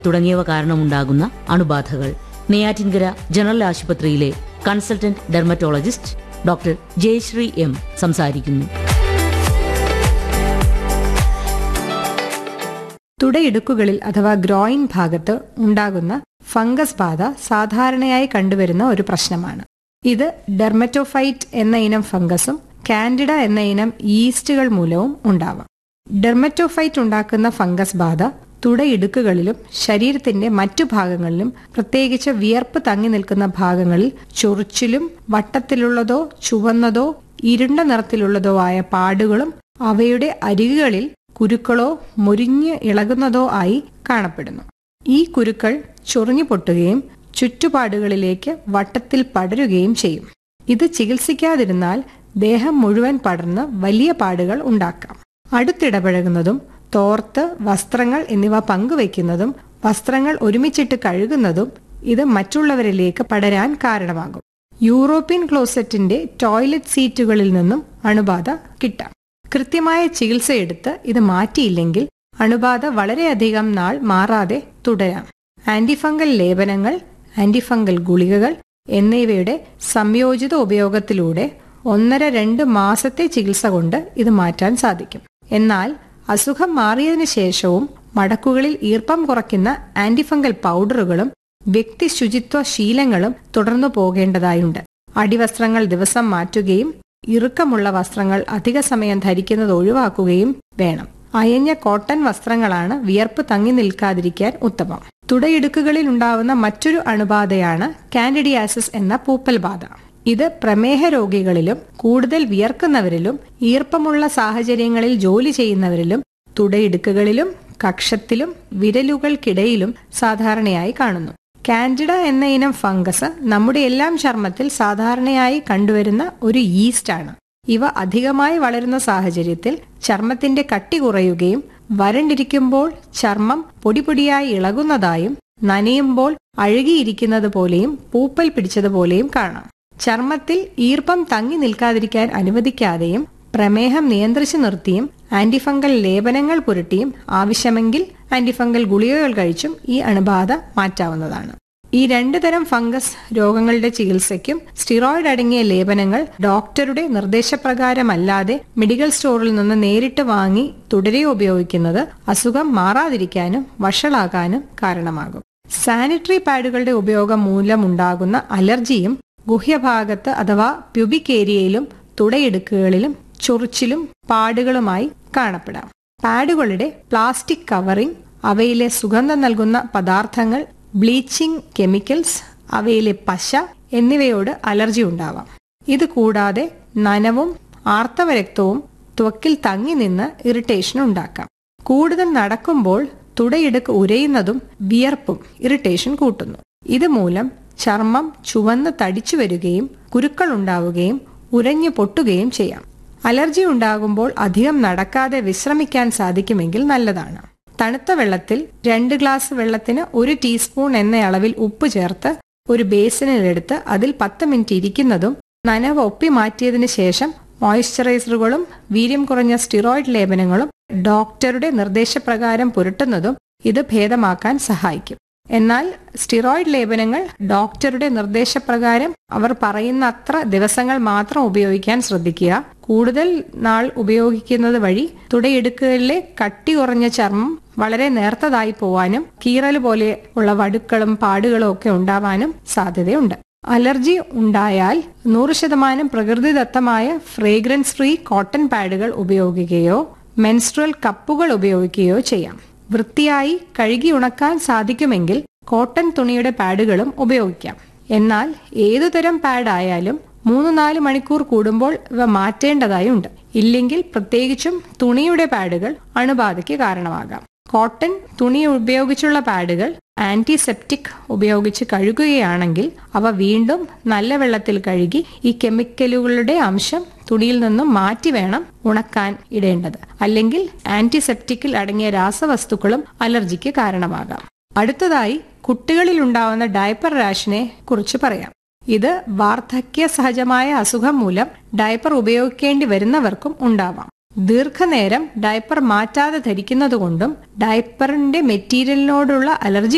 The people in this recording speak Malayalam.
തുടങ്ങിയവ കാരണമുണ്ടാകുന്ന അണുബാധകൾ നെയ്യാറ്റിൻകര ജനറൽ ആശുപത്രിയിലെ consultant dermatologist doctor Jayashree M സംസാരിക്കുന്നു തുടയിടുക്കുകളിൽ അഥവാ ഗ്രോയിൻ ഭാഗത്ത് ഉണ്ടാകുന്ന ഫംഗസ് ബാധ സാധാരണയായി കണ്ടുവരുന്ന ഒരു പ്രശ്നമാണ് ഇത് ഡെർമറ്റോഫൈറ്റ് എന്ന ഇനം ഫംഗസും കാൻഡിഡ എന്ന ഇനം ഈസ്റ്റുകൾ മൂലവും ഉണ്ടാവാം ഡെർമറ്റോഫൈറ്റ് ഉണ്ടാക്കുന്ന ഫംഗസ് ബാധ തുടയിടുക്കുകളിലും ശരീരത്തിന്റെ മറ്റു ഭാഗങ്ങളിലും പ്രത്യേകിച്ച് വിയർപ്പ് തങ്ങി നിൽക്കുന്ന ഭാഗങ്ങളിൽ ചൊറിച്ചിലും വട്ടത്തിലുള്ളതോ ചുവന്നതോ ഇരുണ്ട നിറത്തിലുള്ളതോ ആയ പാടുകളും അവയുടെ അരികുകളിൽ കുരുക്കളോ മുരിഞ്ഞ് ഇളകുന്നതോ ആയി കാണപ്പെടുന്നു ഈ കുരുക്കൾ ചൊറിഞ്ഞു പൊട്ടുകയും ചുറ്റുപാടുകളിലേക്ക് വട്ടത്തിൽ പടരുകയും ചെയ്യും ഇത് ചികിത്സിക്കാതിരുന്നാൽ ദേഹം മുഴുവൻ പടർന്ന് വലിയ പാടുകൾ ഉണ്ടാക്കാം അടുത്തിടപഴകുന്നതും തോർത്ത് വസ്ത്രങ്ങൾ എന്നിവ പങ്കുവയ്ക്കുന്നതും വസ്ത്രങ്ങൾ ഒരുമിച്ചിട്ട് കഴുകുന്നതും ഇത് മറ്റുള്ളവരിലേക്ക് പടരാൻ കാരണമാകും യൂറോപ്യൻ ക്ലോസറ്റിന്റെ ടോയ്ലറ്റ് സീറ്റുകളിൽ നിന്നും അണുബാധ കിട്ടാം കൃത്യമായ ചികിത്സയെടുത്ത് ഇത് മാറ്റിയില്ലെങ്കിൽ അണുബാധ വളരെയധികം നാൾ മാറാതെ തുടരാം ആന്റിഫംഗൽ ലേപനങ്ങൾ ആന്റിഫംഗൽ ഗുളികകൾ എന്നിവയുടെ സംയോജിത ഉപയോഗത്തിലൂടെ ഒന്നര രണ്ട് മാസത്തെ ചികിത്സ കൊണ്ട് ഇത് മാറ്റാൻ സാധിക്കും എന്നാൽ അസുഖം മാറിയതിനു ശേഷവും മടക്കുകളിൽ ഈർപ്പം കുറയ്ക്കുന്ന ആന്റിഫംഗൽ പൗഡറുകളും വ്യക്തി ശുചിത്വ ശീലങ്ങളും തുടർന്നു പോകേണ്ടതായുണ്ട് അടിവസ്ത്രങ്ങൾ ദിവസം മാറ്റുകയും ഇറുക്കമുള്ള വസ്ത്രങ്ങൾ അധിക സമയം ധരിക്കുന്നത് ഒഴിവാക്കുകയും വേണം അയഞ്ഞ കോട്ടൺ വസ്ത്രങ്ങളാണ് വിയർപ്പ് തങ്ങി നിൽക്കാതിരിക്കാൻ ഉത്തമം തുടയിടുക്കുകളിൽ ഉണ്ടാവുന്ന മറ്റൊരു അണുബാധയാണ് കാൻഡിഡിയാസിസ് എന്ന പൂപ്പൽ ബാധ ഇത് പ്രമേഹ രോഗികളിലും കൂടുതൽ വിയർക്കുന്നവരിലും ഈർപ്പമുള്ള സാഹചര്യങ്ങളിൽ ജോലി ചെയ്യുന്നവരിലും തുടയിടുക്കുകളിലും കക്ഷത്തിലും വിരലുകൾക്കിടയിലും സാധാരണയായി കാണുന്നു കാൻഡിഡ എന്ന ഇനം ഫംഗസ് നമ്മുടെ എല്ലാം ചർമ്മത്തിൽ സാധാരണയായി കണ്ടുവരുന്ന ഒരു ഈസ്റ്റ് ആണ് ഇവ അധികമായി വളരുന്ന സാഹചര്യത്തിൽ ചർമ്മത്തിന്റെ കട്ടി കുറയുകയും വരണ്ടിരിക്കുമ്പോൾ ചർമ്മം പൊടിപൊടിയായി ഇളകുന്നതായും നനയുമ്പോൾ അഴുകിയിരിക്കുന്നത് പോലെയും പൂപ്പൽ പിടിച്ചതുപോലെയും കാണാം ചർമ്മത്തിൽ ഈർപ്പം തങ്ങി നിൽക്കാതിരിക്കാൻ അനുവദിക്കാതെയും പ്രമേഹം നിയന്ത്രിച്ചു നിർത്തിയും ആന്റിഫംഗൽ ലേപനങ്ങൾ പുരട്ടിയും ആവശ്യമെങ്കിൽ ആന്റിഫംഗൽ ഗുളികകൾ കഴിച്ചും ഈ അണുബാധ മാറ്റാവുന്നതാണ് ഈ രണ്ടു തരം ഫംഗസ് രോഗങ്ങളുടെ ചികിത്സയ്ക്കും സ്റ്റിറോയിഡ് അടങ്ങിയ ലേപനങ്ങൾ ഡോക്ടറുടെ നിർദ്ദേശപ്രകാരമല്ലാതെ മെഡിക്കൽ സ്റ്റോറിൽ നിന്ന് നേരിട്ട് വാങ്ങി തുടരെ ഉപയോഗിക്കുന്നത് അസുഖം മാറാതിരിക്കാനും വഷളാകാനും കാരണമാകും സാനിറ്ററി പാഡുകളുടെ ഉപയോഗം മൂലമുണ്ടാകുന്ന അലർജിയും ഗുഹ്യഭാഗത്ത് അഥവാ പ്യുബിക് ഏരിയയിലും തുടയിടുക്കുകളിലും ചൊറിച്ചിലും പാടുകളുമായി കാണപ്പെടാം പാഡുകളുടെ പ്ലാസ്റ്റിക് കവറിംഗ് അവയിലെ സുഗന്ധം നൽകുന്ന പദാർത്ഥങ്ങൾ ബ്ലീച്ചിങ് കെമിക്കൽസ് അവയിലെ പശ എന്നിവയോട് അലർജി ഉണ്ടാവാം ഇത് കൂടാതെ നനവും ആർത്തവരക്തവും ത്വക്കിൽ തങ്ങി നിന്ന് ഇറിറ്റേഷൻ ഉണ്ടാക്കാം കൂടുതൽ നടക്കുമ്പോൾ തുടയിടുക്ക് ഉരയുന്നതും വിയർപ്പും ഇറിറ്റേഷൻ കൂട്ടുന്നു ഇതുമൂലം ചർമ്മം ചുവന്ന് തടിച്ചു വരികയും കുരുക്കൾ ഉണ്ടാവുകയും ഉരഞ്ഞു പൊട്ടുകയും ചെയ്യാം അലർജി ഉണ്ടാകുമ്പോൾ അധികം നടക്കാതെ വിശ്രമിക്കാൻ സാധിക്കുമെങ്കിൽ നല്ലതാണ് തണുത്ത വെള്ളത്തിൽ രണ്ട് ഗ്ലാസ് വെള്ളത്തിന് ഒരു ടീസ്പൂൺ എന്ന അളവിൽ ഉപ്പ് ചേർത്ത് ഒരു ബേസിനിലെടുത്ത് അതിൽ പത്ത് മിനിറ്റ് ഇരിക്കുന്നതും നനവ് ഒപ്പി മാറ്റിയതിനു ശേഷം മോയ്സ്ചറൈസറുകളും വീര്യം കുറഞ്ഞ സ്റ്റിറോയിഡ് ലേപനങ്ങളും ഡോക്ടറുടെ നിർദ്ദേശപ്രകാരം പുരട്ടുന്നതും ഇത് ഭേദമാക്കാൻ സഹായിക്കും എന്നാൽ സ്റ്റിറോയിഡ് ലേപനങ്ങൾ ഡോക്ടറുടെ നിർദ്ദേശപ്രകാരം അവർ പറയുന്ന അത്ര ദിവസങ്ങൾ മാത്രം ഉപയോഗിക്കാൻ ശ്രദ്ധിക്കുക കൂടുതൽ നാൾ ഉപയോഗിക്കുന്നത് വഴി തുടയിടുക്കുകളിലെ കട്ടി കുറഞ്ഞ ചർമ്മം വളരെ നേർത്തതായി പോവാനും കീറൽ പോലെ ഉള്ള വടുക്കളും പാടുകളും ഒക്കെ ഉണ്ടാവാനും സാധ്യതയുണ്ട് അലർജി ഉണ്ടായാൽ നൂറ് ശതമാനം പ്രകൃതിദത്തമായ ഫ്രേഗ്രൻസ് ഫ്രീ കോട്ടൺ പാഡുകൾ ഉപയോഗിക്കുകയോ മെൻസ്ട്രൽ കപ്പുകൾ ഉപയോഗിക്കുകയോ ചെയ്യാം വൃത്തിയായി കഴുകി ഉണക്കാൻ സാധിക്കുമെങ്കിൽ കോട്ടൺ തുണിയുടെ പാഡുകളും ഉപയോഗിക്കാം എന്നാൽ ഏതുതരം പാഡ് ആയാലും മൂന്ന് നാല് മണിക്കൂർ കൂടുമ്പോൾ ഇവ മാറ്റേണ്ടതായുണ്ട് ഇല്ലെങ്കിൽ പ്രത്യേകിച്ചും തുണിയുടെ പാഡുകൾ അണുബാധയ്ക്ക് കാരണമാകാം കോട്ടൺ തുണി ഉപയോഗിച്ചുള്ള പാഡുകൾ ആന്റിസെപ്റ്റിക് ഉപയോഗിച്ച് കഴുകുകയാണെങ്കിൽ അവ വീണ്ടും നല്ല വെള്ളത്തിൽ കഴുകി ഈ കെമിക്കലുകളുടെ അംശം തുണിയിൽ നിന്നും മാറ്റി വേണം ഉണക്കാൻ ഇടേണ്ടത് അല്ലെങ്കിൽ ആന്റിസെപ്റ്റിക്കിൽ അടങ്ങിയ രാസവസ്തുക്കളും അലർജിക്ക് കാരണമാകാം അടുത്തതായി കുട്ടികളിൽ ഉണ്ടാവുന്ന ഡയപ്പർ റാഷിനെ കുറിച്ച് പറയാം ഇത് വാർദ്ധക്യ സഹജമായ അസുഖം മൂലം ഡയപ്പർ ഉപയോഗിക്കേണ്ടി വരുന്നവർക്കും ഉണ്ടാവാം ദീർഘനേരം ഡയപ്പർ മാറ്റാതെ ധരിക്കുന്നതുകൊണ്ടും ഡയപ്പറിന്റെ മെറ്റീരിയലിനോടുള്ള അലർജി